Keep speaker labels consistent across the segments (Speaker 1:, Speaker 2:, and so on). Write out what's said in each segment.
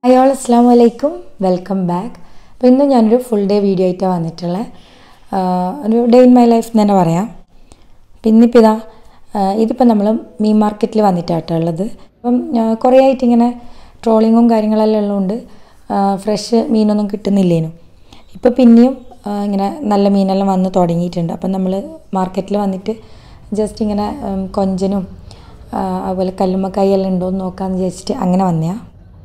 Speaker 1: hi all അസ്സാം വലൈക്കും welcome back അപ്പോൾ ഇന്ന് ഞാനൊരു ഫുൾ ഡേ വീഡിയോ ആയിട്ടാണ് വന്നിട്ടുള്ളത് ഒരു ഡേ ഇൻ മൈ ലൈഫ് എന്ന് തന്നെ പറയാം അപ്പം ഇന്നിപ്പോൾ ഇതാ ഇതിപ്പോൾ നമ്മൾ മീൻ മാർക്കറ്റിൽ വന്നിട്ടാട്ടോ ഉള്ളത് അപ്പം കുറേ ആയിട്ട് ഇങ്ങനെ ട്രോളിങ്ങും കാര്യങ്ങളെല്ലാം ഉള്ളതുകൊണ്ട് ഫ്രഷ് മീനൊന്നും കിട്ടുന്നില്ലേനു ഇപ്പോൾ പിന്നെയും ആ, ഇങ്ങനെ നല്ല മീനെല്ലാം വന്ന് തുടങ്ങിയിട്ടുണ്ട് അപ്പം നമ്മൾ മാർക്കറ്റിൽ വന്നിട്ട് ജസ്റ്റ് ഇങ്ങനെ ഉം, കൊഞ്ചനും ആ, അതുപോലെ കല്ലുമ്മക്കായി എല്ലാം ഉണ്ടോ എന്ന് നോക്കാമെന്ന് വിചാരിച്ചിട്ട് അങ്ങനെ വന്നതാണ്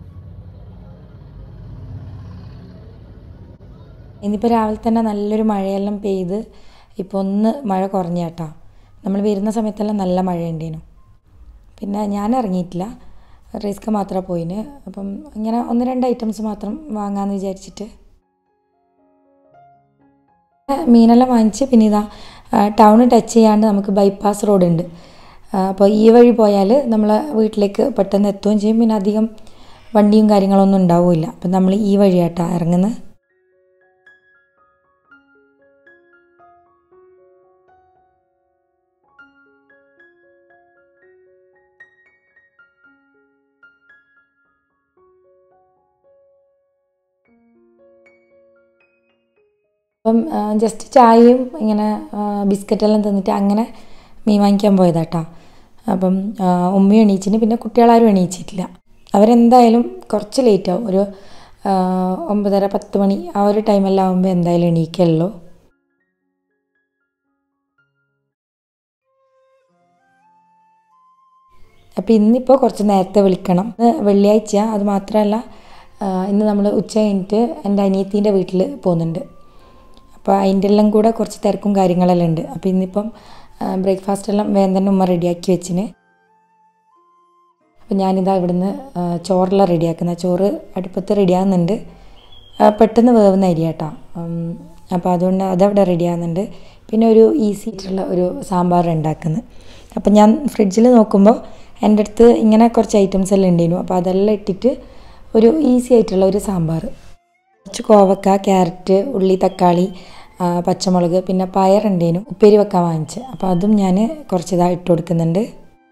Speaker 1: ഇന്നിപ്പോൾ രാവിലെ തന്നെ നല്ലൊരു മഴയെല്ലാം പെയ്ത് ഇപ്പോൾ ഒന്ന് മഴ കുറഞ്ഞ കേട്ടോ നമ്മൾ വരുന്ന സമയത്തെല്ലാം നല്ല മഴ ഉണ്ടേനു പിന്നെ ഞാൻ ഇറങ്ങിയിട്ടില്ല റിസ്ക് മാത്രമേ പോയിന് അപ്പം ഇങ്ങനെ ഒന്ന് രണ്ട് ഐറ്റംസ് മാത്രം വാങ്ങാമെന്ന് വിചാരിച്ചിട്ട് മീനെല്ലാം വാങ്ങിച്ച് പിന്നെ ഇതാ ടൗൺ ടച്ച് ചെയ്യാണ്ട് നമുക്ക് ബൈപ്പാസ് റോഡ് ഉണ്ട് അപ്പോൾ ഈ വഴി പോയാൽ നമ്മളെ വീട്ടിലേക്ക് പെട്ടെന്ന് എത്തുകയും ചെയ്യും പിന്നെ അധികം വണ്ടിയും കാര്യങ്ങളൊന്നും ഉണ്ടാവില്ല അപ്പം നമ്മൾ ഈ വഴിയാട്ടാണ് ഇറങ്ങുന്നത് അപ്പം ജസ്റ്റ് ചായയും ഇങ്ങനെ ബിസ്ക്കറ്റെല്ലാം തിന്നിട്ട് അങ്ങനെ മീൻ വാങ്ങിക്കാൻ പോയതാട്ടാ അപ്പം ആ, ഉമ്മയും എണീച്ചിന് പിന്നെ കുട്ടികളാരും എണീച്ചിട്ടില്ല അവരെന്തായാലും കുറച്ച് ലേറ്റ് ആവും ഒരു ആ, ഒമ്പതര പത്ത് മണി ആ ഒരു ടൈമെല്ലാം ആകുമ്പോൾ എന്തായാലും എണീക്കല്ലോ അപ്പോൾ ഇന്നിപ്പോൾ കുറച്ച് നേരത്തെ വിളിക്കണം ഇന്ന് വെള്ളിയാഴ്ച അത് മാത്രമല്ല ആ, ഇന്ന് നമ്മൾ ഉച്ച കഴിഞ്ഞിട്ട് എൻ്റെ അനിയത്തീൻ്റെ വീട്ടിൽ പോകുന്നുണ്ട് അപ്പോൾ അതിൻ്റെ എല്ലാം കൂടെ കുറച്ച് തിരക്കും കാര്യങ്ങളെല്ലാം ഉണ്ട് അപ്പോൾ ഇന്നിപ്പം ബ്രേക്ക്ഫാസ്റ്റ് എല്ലാം വേഗം തന്നെ ഉമ്മ റെഡിയാക്കി വെച്ചിന് അപ്പോൾ ഞാനിതാ ഇവിടുന്ന് ആ, ചോറെല്ലാം റെഡിയാക്കുന്നത് ചോറ് അടുപ്പത്ത് റെഡിയാകുന്നുണ്ട് ആ, പെട്ടെന്ന് വേവുന്ന അരിയാട്ടാ അപ്പോൾ അതുകൊണ്ട് അതവിടെ റെഡിയാകുന്നുണ്ട് പിന്നെ ഒരു ഈസി ആയിട്ടുള്ള ഒരു സാമ്പാർ ഉണ്ടാക്കുന്നത് അപ്പോൾ ഞാൻ ഫ്രിഡ്ജിൽ നോക്കുമ്പോൾ എൻ്റെ അടുത്ത് ഇങ്ങനെ കുറച്ച് ഐറ്റംസ് എല്ലാം ഉണ്ടായിരുന്നു അപ്പോൾ അതെല്ലാം ഇട്ടിട്ട് ഒരു ഈസി ആയിട്ടുള്ള ഒരു സാമ്പാർ കുറച്ച് കോവക്ക ക്യാരറ്റ് ഉള്ളി തക്കാളി ആ, പച്ചമുളക് പിന്നെ പയറുണ്ടേനു ഉപ്പേരി വെക്കാൻ വാങ്ങിച്ച് അപ്പോൾ അതും ഞാൻ കുറച്ച് ഇതാ ഇട്ട് കൊടുക്കുന്നുണ്ട്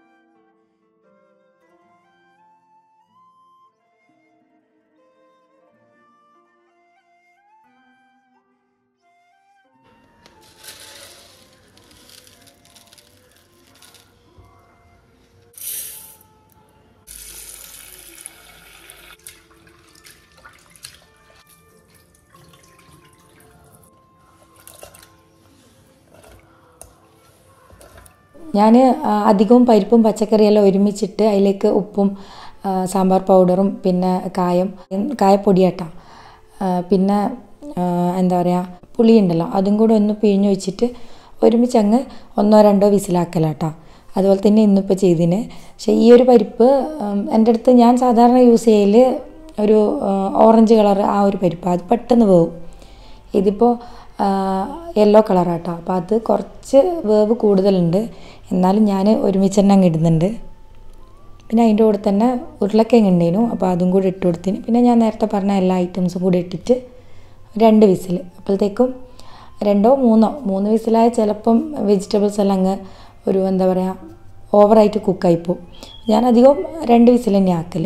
Speaker 1: ഞാൻ അധികവും പരിപ്പും പച്ചക്കറിയെല്ലാം ഒരുമിച്ചിട്ട് അതിലേക്ക് ഉപ്പും ആ, സാമ്പാർ പൗഡറും പിന്നെ കായം കായപ്പൊടിയാട്ടാ പിന്നെ ആ, എന്താ പറയുക പുളി ഉണ്ടല്ലോ അതും കൂടെ ഒന്ന് പിഴിഞ്ഞ് വെച്ചിട്ട് ഒരുമിച്ച് അങ്ങ് ഒന്നോ രണ്ടോ വിസിലാക്കലാട്ടാ അതുപോലെ തന്നെ ഇന്നിപ്പോൾ ചെയ്തിന് പക്ഷേ ഈ ഒരു പരിപ്പ് ഉം, എൻ്റെ അടുത്ത് ഞാൻ സാധാരണ യൂസ് ചെയ്യൽ ഒരു ആ, ഓറഞ്ച് കളർ ആ ഒരു പരിപ്പ് അത് പെട്ടെന്ന് വേവും ഇതിപ്പോൾ യെല്ലോ കളറാട്ടോ അപ്പോൾ അത് കുറച്ച് വേവ് കൂടുതലുണ്ട് എന്നാലും ഞാൻ ഒരുമിച്ച് തന്നെ അങ്ങ് ഇടുന്നുണ്ട് പിന്നെ അതിൻ്റെ കൂടെ തന്നെ ഉരുളക്കിഴങ്ങ് ഉണ്ടേനു അപ്പോൾ അതും കൂടി ഇട്ട് കൊടുത്തിന് പിന്നെ ഞാൻ നേരത്തെ പറഞ്ഞ എല്ലാ ഐറ്റംസും കൂടി ഇട്ടിട്ട് രണ്ട് വിസിൽ അപ്പോഴത്തേക്കും രണ്ടോ മൂന്നോ മൂന്ന് വിസിലായ ചിലപ്പം വെജിറ്റബിൾസ് എല്ലാം അങ്ങ് ഒരു എന്താ പറയുക ഓവറായിട്ട് കുക്കായിപ്പോവും ഞാൻ അധികം രണ്ട് വിസിൽ തന്നെ ആക്കൽ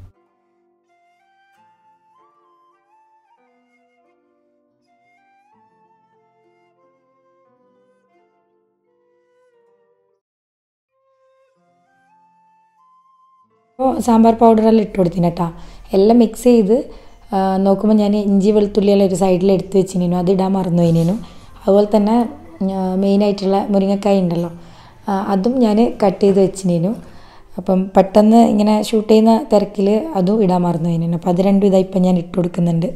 Speaker 1: അപ്പോൾ സാമ്പാർ പൗഡറെല്ലാം ഇട്ട് കൊടുത്തിന് കേട്ടോ എല്ലാം മിക്സ് ചെയ്ത് ആ, നോക്കുമ്പോൾ ഞാൻ ഇഞ്ചി വെളുത്തുള്ളിയെല്ലാം ഒരു സൈഡിൽ എടുത്ത് വെച്ചിനു അത് ഇടാൻ മറന്നു പോയിനു അതുപോലെ തന്നെ മെയിനായിട്ടുള്ള മുരിങ്ങക്കായ ഉണ്ടല്ലോ ആ, അതും ഞാൻ കട്ട് ചെയ്ത് വെച്ചിനു അപ്പം പെട്ടെന്ന് ഇങ്ങനെ ഷൂട്ട് ചെയ്യുന്ന തിരക്കിൽ അതും ഇടാൻ മറന്നു പോയിനു അപ്പോൾ അത് രണ്ടും ഇതാ ഇപ്പം ഞാൻ ഇട്ട് കൊടുക്കുന്നുണ്ട്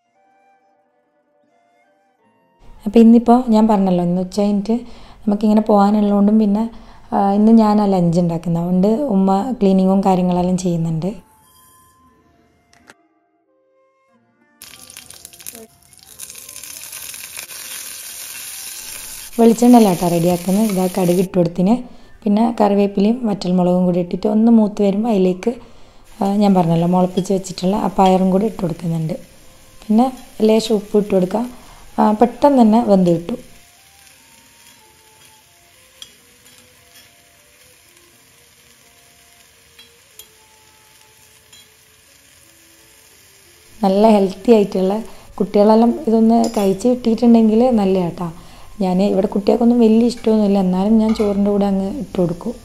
Speaker 1: അപ്പോൾ ഇന്നിപ്പോൾ ഞാൻ പറഞ്ഞല്ലോ ഇന്ന് ഉച്ച കഴിഞ്ഞിട്ട് നമുക്കിങ്ങനെ പോകാനുള്ളതുകൊണ്ടും പിന്നെ ആ, ഇന്ന് ഞാനാണ് ലഞ്ച് ഉണ്ടാക്കുന്നത് അതുകൊണ്ട് ഉമ്മ ക്ലീനിങ്ങും കാര്യങ്ങളെല്ലാം ചെയ്യുന്നുണ്ട് വെളിച്ചെണ്ണ അല്ല കേട്ടോ റെഡിയാക്കുന്നത് ഇതാ കടുക് ഇട്ട് കൊടുത്തിന് പിന്നെ കറിവേപ്പിലയും വറ്റൽമുളകും കൂടി ഇട്ടിട്ട് ഒന്ന് മൂത്ത് വരുമ്പോൾ അതിലേക്ക് ആ, ഞാൻ പറഞ്ഞല്ലോ മുളപ്പിച്ച് വെച്ചിട്ടുള്ള ആ പയറും കൂടി ഇട്ട് കൊടുക്കുന്നുണ്ട് പിന്നെ ലേശം ഉപ്പ് ഇട്ട് കൊടുക്കുക ആ, പെട്ടെന്ന് തന്നെ വെന്ത് കിട്ടും നല്ല ഹെൽത്തി ആയിട്ടുള്ള കുട്ടികളെല്ലാം ഇതൊന്ന് കഴിച്ച് കിട്ടിയിട്ടുണ്ടെങ്കിൽ നല്ല കേട്ടോ ഞാൻ ഇവിടെ കുട്ടികൾക്കൊന്നും വലിയ ഇഷ്ടമൊന്നുമില്ല എന്നാലും ഞാൻ ചോറിൻ്റെ കൂടെ അങ്ങ് ഇട്ട് കൊടുക്കും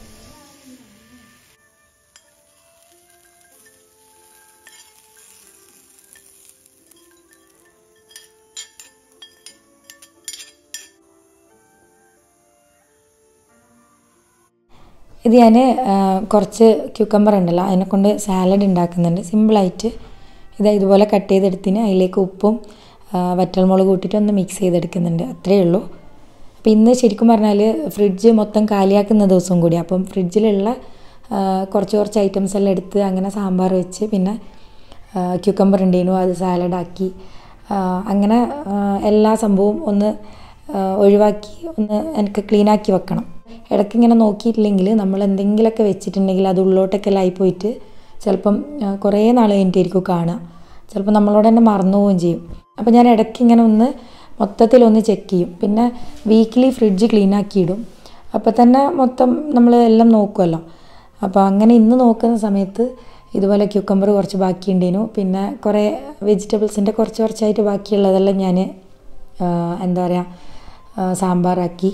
Speaker 1: ഇത് ഞാൻ കുറച്ച് ക്യൂക്കമ്പർ ഉണ്ടല്ലോ അതിനെ കൊണ്ട് സാലഡ് ഉണ്ടാക്കുന്നുണ്ട് സിമ്പിളായിട്ട് ഇത് ഇതുപോലെ കട്ട് ചെയ്തെടുത്തിന് അതിലേക്ക് ഉപ്പും വറ്റൽമുളക് കൂട്ടിയിട്ട് ഒന്ന് മിക്സ് ചെയ്തെടുക്കുന്നുണ്ട് അത്രയേ ഉള്ളൂ അപ്പോൾ ഇന്ന് ശരിക്കും പറഞ്ഞാൽ ഫ്രിഡ്ജ് മൊത്തം കാലിയാക്കുന്ന ദിവസം കൂടി അപ്പം ഫ്രിഡ്ജിലുള്ള കുറച്ച് കുറച്ച് ഐറ്റംസ് എല്ലാം എടുത്ത് അങ്ങനെ സാമ്പാർ വെച്ച് പിന്നെ ക്യൂക്കമ്പർ ഉണ്ടായിരുന്നു അത് സാലഡാക്കി അങ്ങനെ എല്ലാ സംഭവവും ഒന്ന് ഒഴിവാക്കി ഒന്ന് എനിക്ക് ക്ലീനാക്കി വെക്കണം ഇടയ്ക്ക് ഇങ്ങനെ നോക്കിയിട്ടില്ലെങ്കിൽ നമ്മൾ എന്തെങ്കിലുമൊക്കെ വെച്ചിട്ടുണ്ടെങ്കിൽ അത് ഉള്ളോട്ടൊക്കെ ആയി പോയിട്ട് ചിലപ്പം കുറേ നാൾ കഴിഞ്ഞിട്ടായിരിക്കും കാണുക ചിലപ്പോൾ നമ്മളോട് തന്നെ മറന്നു പോവുകയും ചെയ്യും അപ്പോൾ ഞാൻ ഇടയ്ക്ക് ഇങ്ങനെ ഒന്ന് മൊത്തത്തിലൊന്ന് ചെക്ക് ചെയ്യും പിന്നെ വീക്ക്ലി ഫ്രിഡ്ജ് ക്ലീൻ ആക്കിയിടും അപ്പോൾ തന്നെ മൊത്തം നമ്മൾ എല്ലാം നോക്കുമല്ലോ അപ്പോൾ അങ്ങനെ ഇന്ന് നോക്കുന്ന സമയത്ത് ഇതുപോലെ ക്യൂക്കമ്പർ കുറച്ച് ബാക്കിയുണ്ടേനു പിന്നെ കുറേ വെജിറ്റബിൾസിൻ്റെ കുറച്ച് കുറച്ചായിട്ട് ബാക്കിയുള്ളതെല്ലാം ഞാൻ എന്താ പറയുക സാമ്പാറാക്കി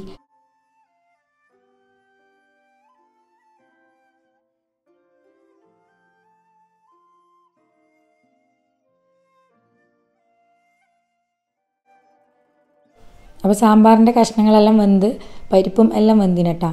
Speaker 1: അപ്പോൾ സാമ്പാറിൻ്റെ കഷ്ണങ്ങളെല്ലാം വെന്ത് പരിപ്പും എല്ലാം വെന്തിനട്ടാ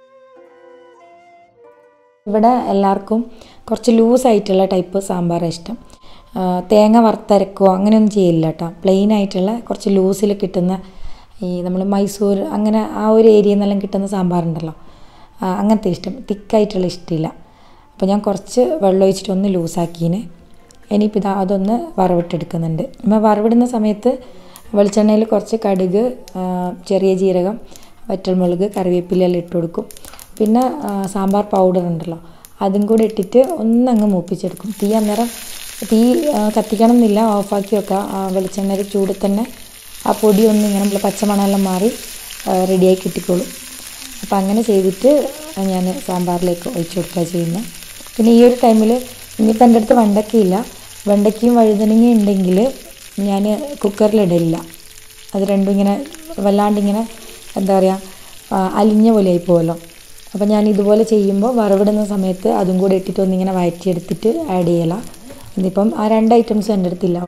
Speaker 1: ഇവിടെ എല്ലാവർക്കും കുറച്ച് ലൂസായിട്ടുള്ള ടൈപ്പ് സാമ്പാറാണ് ഇഷ്ടം തേങ്ങ വറുത്തരക്കോ അങ്ങനെയൊന്നും ചെയ്യില്ല കേട്ടോ പ്ലെയിൻ ആയിട്ടുള്ള കുറച്ച് ലൂസിൽ കിട്ടുന്ന ഈ നമ്മൾ മൈസൂർ അങ്ങനെ ആ ഒരു ഏരിയയിൽ നിന്നെല്ലാം കിട്ടുന്ന സാമ്പാറുണ്ടല്ലോ അങ്ങനത്തെ ഇഷ്ടം തിക്കായിട്ടുള്ള ഇഷ്ടമില്ല അപ്പോൾ ഞാൻ കുറച്ച് വെള്ളം ഒഴിച്ചിട്ട് ഒന്ന് ലൂസാക്കീന് ഇനിയിപ്പോൾ ഇതാ അതൊന്ന് വറവിട്ടെടുക്കുന്നുണ്ട് നമ്മൾ വറവിടുന്ന സമയത്ത് വെളിച്ചെണ്ണയിൽ കുറച്ച് കടുക് ചെറിയ ജീരകം വറ്റൽമുളക് കറിവേപ്പിലെല്ലാം ഇട്ട് കൊടുക്കും പിന്നെ സാമ്പാർ പൗഡർ ഉണ്ടല്ലോ അതും കൂടി ഇട്ടിട്ട് ഒന്നങ്ങ് മൂപ്പിച്ചെടുക്കും തീ അന്നേരം തീ കത്തിക്കണം എന്നില്ല ഓഫാക്കി വെക്കുക ആ വെളിച്ചെണ്ണയിൽ ചൂടിൽ തന്നെ ആ പൊടി ഒന്ന് ഇങ്ങനെ നമ്മൾ പച്ചമണമെല്ലാം മാറി റെഡിയായി കിട്ടിക്കോളും അപ്പോൾ അങ്ങനെ ചെയ്തിട്ട് ഞാൻ സാമ്പാറിലേക്ക് ഒഴിച്ചു കൊടുക്കുക ചെയ്യുന്നത് പിന്നെ ഈ ഒരു ടൈമിൽ ഇനിയിപ്പോൾ എൻ്റെ അടുത്ത് വെണ്ടയ്ക്കയില്ല വെണ്ടയ്ക്കയും വഴുതനങ്ങയും ഉണ്ടെങ്കിൽ ഞാൻ കുക്കറിലിടില്ല അത് രണ്ടും ഇങ്ങനെ വല്ലാണ്ട് ഇങ്ങനെ എന്താ പറയുക അലിഞ്ഞ പോലെ ആയി പോകുമല്ലോ അപ്പോൾ ഞാൻ ഇതുപോലെ ചെയ്യുമ്പോൾ വറവിടുന്ന സമയത്ത് അതും കൂടെ ഇട്ടിട്ട് ഒന്നിങ്ങനെ വഴറ്റിയെടുത്തിട്ട് ആഡ് ചെയ്യല ഇതിപ്പം ആ രണ്ട് ഐറ്റംസും എൻ്റെ അടുത്തില്ല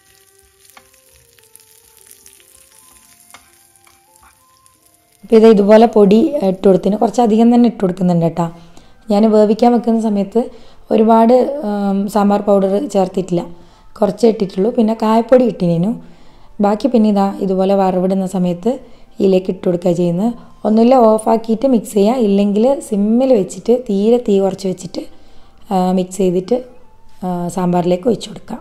Speaker 1: അപ്പോൾ ഇത് ഇതുപോലെ പൊടി ഇട്ട് കൊടുത്തിന് കുറച്ചധികം തന്നെ ഇട്ട് കൊടുക്കുന്നുണ്ട് കേട്ടോ ഞാൻ വേവിക്കാൻ വെക്കുന്ന സമയത്ത് ഒരുപാട് സാമ്പാർ പൗഡർ ചേർത്തിട്ടില്ല കുറച്ചേ ഇട്ടിട്ടുള്ളൂ പിന്നെ കായപ്പൊടി ഇട്ടിനു ബാക്കി പിന്നെ ഇതാ ഇതുപോലെ വറവിടുന്ന സമയത്ത് ഇതിലേക്ക് ഇട്ട് കൊടുക്കുക ചെയ്യുന്നത് ഒന്നുമില്ല ഓഫാക്കിയിട്ട് മിക്സ് ചെയ്യുക ഇല്ലെങ്കിൽ സിമ്മിൽ വെച്ചിട്ട് തീരെ തീ കുറച്ച് വെച്ചിട്ട് മിക്സ് ചെയ്തിട്ട് സാമ്പാറിലേക്ക് ഒഴിച്ചു കൊടുക്കാം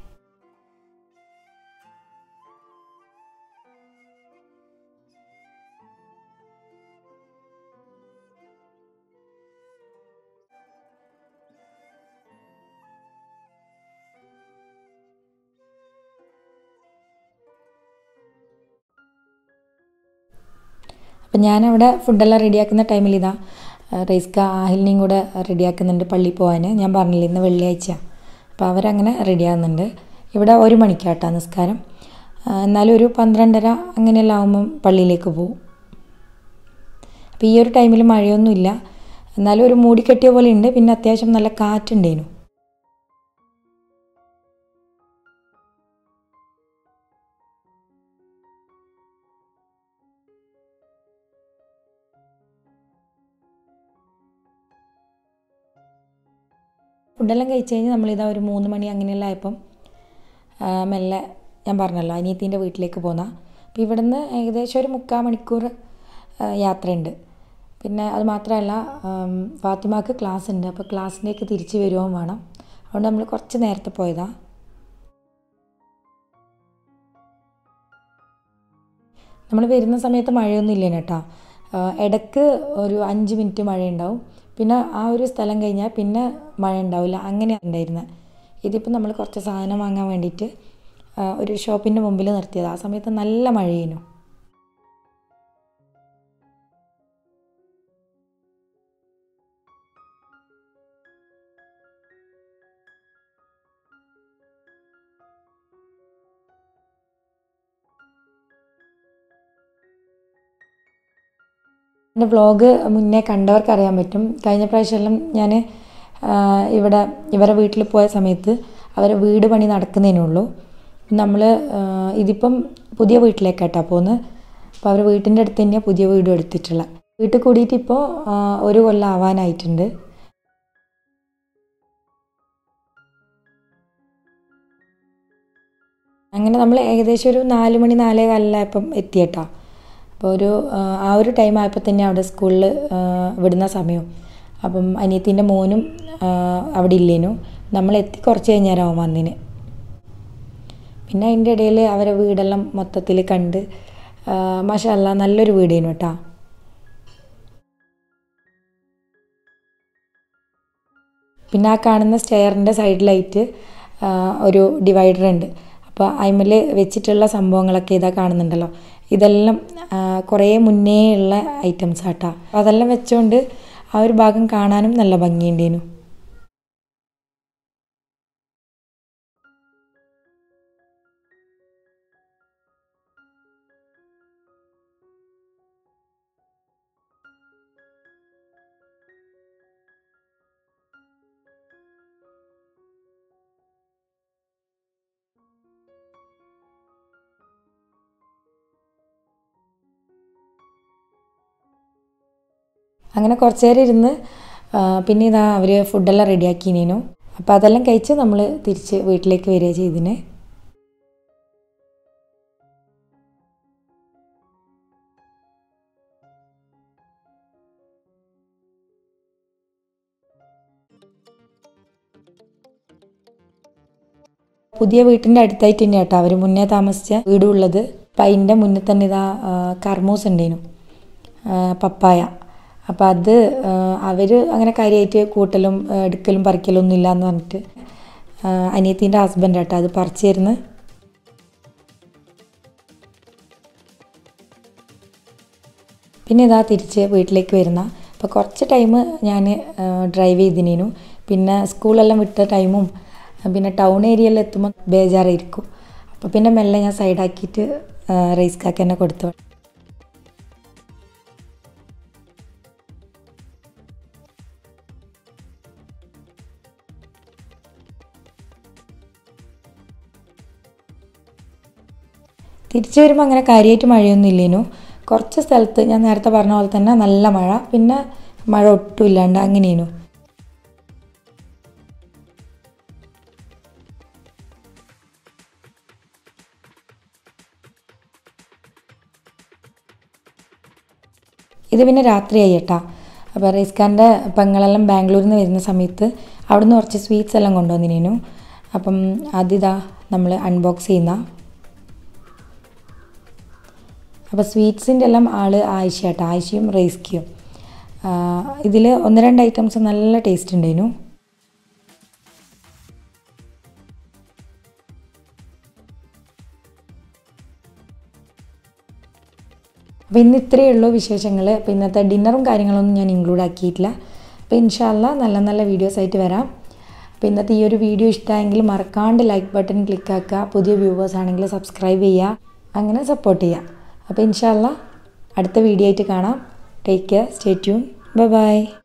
Speaker 1: അപ്പം ഞാനവിടെ ഫുഡെല്ലാം റെഡിയാക്കുന്ന ടൈമിൽ ഇതാ റൈസ്ക ആഹിലിനെയും കൂടെ റെഡിയാക്കുന്നുണ്ട് പള്ളിയിൽ പോകാൻ ഞാൻ പറഞ്ഞില്ല ഇന്ന് വെള്ളിയാഴ്ച അപ്പോൾ അവരങ്ങനെ റെഡിയാകുന്നുണ്ട് ഇവിടെ ഒരു മണിക്കാട്ടാ നിസ്കാരം എന്നാലും ഒരു പന്ത്രണ്ടര അങ്ങനെയെല്ലാം ആകുമ്പം പള്ളിയിലേക്ക് പോകും അപ്പോൾ ഈ ഒരു ടൈമിൽ മഴയൊന്നുമില്ല എന്നാലും ഒരു മൂടിക്കെട്ടിയ പോലെ ഉണ്ട് പിന്നെ അത്യാവശ്യം നല്ല കാറ്റുണ്ടേനു ഫുഡെല്ലാം കഴിച്ച് കഴിഞ്ഞ് നമ്മളിതാ ഒരു മൂന്ന് മണി അങ്ങനെയെല്ലാം ആയപ്പം മെല്ലെ ഞാൻ പറഞ്ഞല്ലോ അനിയത്തീൻ്റെ വീട്ടിലേക്ക് പോന്ന അപ്പോൾ ഇവിടുന്ന് ഏകദേശം ഒരു മുക്കാൽ മണിക്കൂർ യാത്രയുണ്ട് പിന്നെ അത് മാത്രമല്ല ഫാത്തിമാക്ക് ക്ലാസ് ഉണ്ട് അപ്പോൾ ക്ലാസ്സിലേക്ക് തിരിച്ച് വരുവാൻ വേണം അതുകൊണ്ട് നമ്മൾ കുറച്ച് നേരത്തെ പോയതാണ് നമ്മൾ വരുന്ന സമയത്ത് മഴയൊന്നും ഇല്ലേനു കേട്ടോ ഇടയ്ക്ക് ഒരു അഞ്ച് മിനിറ്റ് മഴയുണ്ടാവും പിന്നെ ആ ഒരു സ്ഥലം കഴിഞ്ഞാൽ പിന്നെ മഴ ഉണ്ടാവില്ല അങ്ങനെ ഉണ്ടായിരുന്നത് ഇതിപ്പോൾ നമ്മൾ കുറച്ച് സാധനം വാങ്ങാൻ വേണ്ടിയിട്ട് ഒരു ഷോപ്പിൻ്റെ മുമ്പിൽ നിർത്തിയത് ആ സമയത്ത് നല്ല മഴയേനു എൻ്റെ വ്ളോഗ് മുന്നേ കണ്ടവർക്ക് അറിയാൻ പറ്റും കഴിഞ്ഞ പ്രാവശ്യമെല്ലാം ഞാൻ ഇവിടെ ഇവരെ വീട്ടിൽ പോയ സമയത്ത് അവരെ വീട് പണി നടക്കുന്നതിനുള്ളൂ നമ്മൾ ഇതിപ്പം പുതിയ വീട്ടിലേക്കാട്ടാ പോകുന്നത് അപ്പോൾ അവർ വീട്ടിൻ്റെ അടുത്ത് തന്നെയാണ് പുതിയ വീടും എടുത്തിട്ടുള്ള വീട്ടിൽ കൂടിയിട്ട് ഇപ്പോൾ ഒരു കൊല്ലം ആവാനായിട്ടുണ്ട് അങ്ങനെ നമ്മൾ ഏകദേശം ഒരു നാല് മണി നാലേ കാലിലായപ്പം എത്തിയട്ടാ അപ്പോൾ ഒരു ആ ഒരു ടൈം ആയപ്പോൾ തന്നെ അവിടെ സ്കൂളിൽ വിടുന്ന സമയം അപ്പം അനിയത്തിൻ്റെ മോനും അവിടെ ഇല്ലേനു നമ്മൾ എത്തി കുറച്ച് കഴിഞ്ഞേരാവും വന്നിന് പിന്നെ അതിൻ്റെ ഇടയിൽ അവരെ വീടെല്ലാം മൊത്തത്തിൽ കണ്ട് മാഷല്ല നല്ലൊരു വീടേനു കേട്ടോ പിന്നെ ആ കാണുന്ന സ്റ്റെയറിൻ്റെ സൈഡിലായിട്ട് ഒരു ഡിവൈഡർ ഉണ്ട് അപ്പോൾ അതിമേൽ വെച്ചിട്ടുള്ള സംഭവങ്ങളൊക്കെ ഇതാ കാണുന്നുണ്ടല്ലോ ഇതെല്ലാം കുറേ മുന്നേ ഉള്ള ഐറ്റംസ് ആട്ടാ അതെല്ലാം വെച്ചുകൊണ്ട് ആ ഒരു ഭാഗം കാണാനും നല്ല ഭംഗിയുണ്ടേനു അങ്ങനെ കുറച്ച് നേരം ഇരുന്ന് പിന്നെ ഇതാ അവർ ഫുഡെല്ലാം റെഡിയാക്കിനേനു അപ്പോൾ അതെല്ലാം കഴിച്ച് നമ്മൾ തിരിച്ച് വീട്ടിലേക്ക് വരിക ചെയ്തിന് പുതിയ വീട്ടിൻ്റെ അടുത്തായിട്ട് തന്നെ കേട്ടോ അവർ മുന്നേ താമസിച്ച വീടുള്ളത് അപ്പം അതിൻ്റെ മുന്നിൽ തന്നെ ഇതാ കർമൂസ് ഉണ്ടേനു പപ്പായ അപ്പോൾ അത് അവർ അങ്ങനെ കാര്യമായിട്ട് കൂട്ടലും എടുക്കലും പറിക്കലും ഒന്നും ഇല്ല എന്ന് പറഞ്ഞിട്ട് അനിയത്തിൻ്റെ ഹസ്ബൻഡ് ആട്ടോ അത് പറിച്ചു തരുന്നു പിന്നെ ഇതാ തിരിച്ച് വീട്ടിലേക്ക് വരുന്ന അപ്പോൾ കുറച്ച് ടൈം ഞാൻ ഡ്രൈവ് ചെയ്തിനേനു പിന്നെ സ്കൂളെല്ലാം വിട്ട ടൈമും പിന്നെ ടൗൺ ഏരിയയിൽ എത്തുമ്പോൾ ബേജാറായിരിക്കും അപ്പോൾ പിന്നെ മെല്ലെ ഞാൻ സൈഡാക്കിയിട്ട് റൈസ് കാക്ക് തന്നെ കൊടുത്തു തിരിച്ചു വരുമ്പോൾ അങ്ങനെ കാര്യമായിട്ട് മഴയൊന്നും ഇല്ലേനു കുറച്ച് സ്ഥലത്ത് ഞാൻ നേരത്തെ പറഞ്ഞ പോലെ തന്നെ നല്ല മഴ പിന്നെ മഴ ഒട്ടും ഇല്ലാണ്ട് അങ്ങനെയേനു ഇത് പിന്നെ രാത്രിയായി കേട്ടാ അപ്പോൾ റൈസ്ഖാൻ്റെ പെങ്ങളെല്ലാം ബാംഗ്ലൂരിൽ നിന്ന് വരുന്ന സമയത്ത് അവിടുന്ന് കുറച്ച് സ്വീറ്റ്സ് എല്ലാം കൊണ്ടുവന്നിനു അപ്പം അതിതാ നമ്മൾ അൺബോക്സ് ചെയ്യുന്ന അപ്പോൾ സ്വീറ്റ്സിൻ്റെ എല്ലാം ആൾ ആയിഷ കേട്ടോ ആയിഷയും റൈസ്ക്കിയും ഇതിൽ ഒന്ന് രണ്ട് ഐറ്റംസ് നല്ല ടേസ്റ്റ് ഉണ്ടായിരുന്നു അപ്പോൾ ഇന്ന് ഇത്രയേ ഉള്ളൂ വിശേഷങ്ങൾ അപ്പോൾ ഇന്നത്തെ ഡിന്നറും കാര്യങ്ങളൊന്നും ഞാൻ ഇൻക്ലൂഡ് ആക്കിയിട്ടില്ല അപ്പോൾ ഇൻഷാല്ല നല്ല നല്ല വീഡിയോസ് ആയിട്ട് വരാം അപ്പോൾ ഇന്നത്തെ ഈ ഒരു വീഡിയോ ഇഷ്ടമായെങ്കിൽ മറക്കാണ്ട് ലൈക്ക് ബട്ടൺ ക്ലിക്ക് ആക്കുക പുതിയ വ്യൂവേഴ്സ് ആണെങ്കിൽ സബ്സ്ക്രൈബ് ചെയ്യുക അങ്ങനെ സപ്പോർട്ട് ചെയ്യുക അപ്പോൾ ഇൻഷാല്ല അടുത്ത വീഡിയോ ആയിട്ട് കാണാം take care stay tuned bye by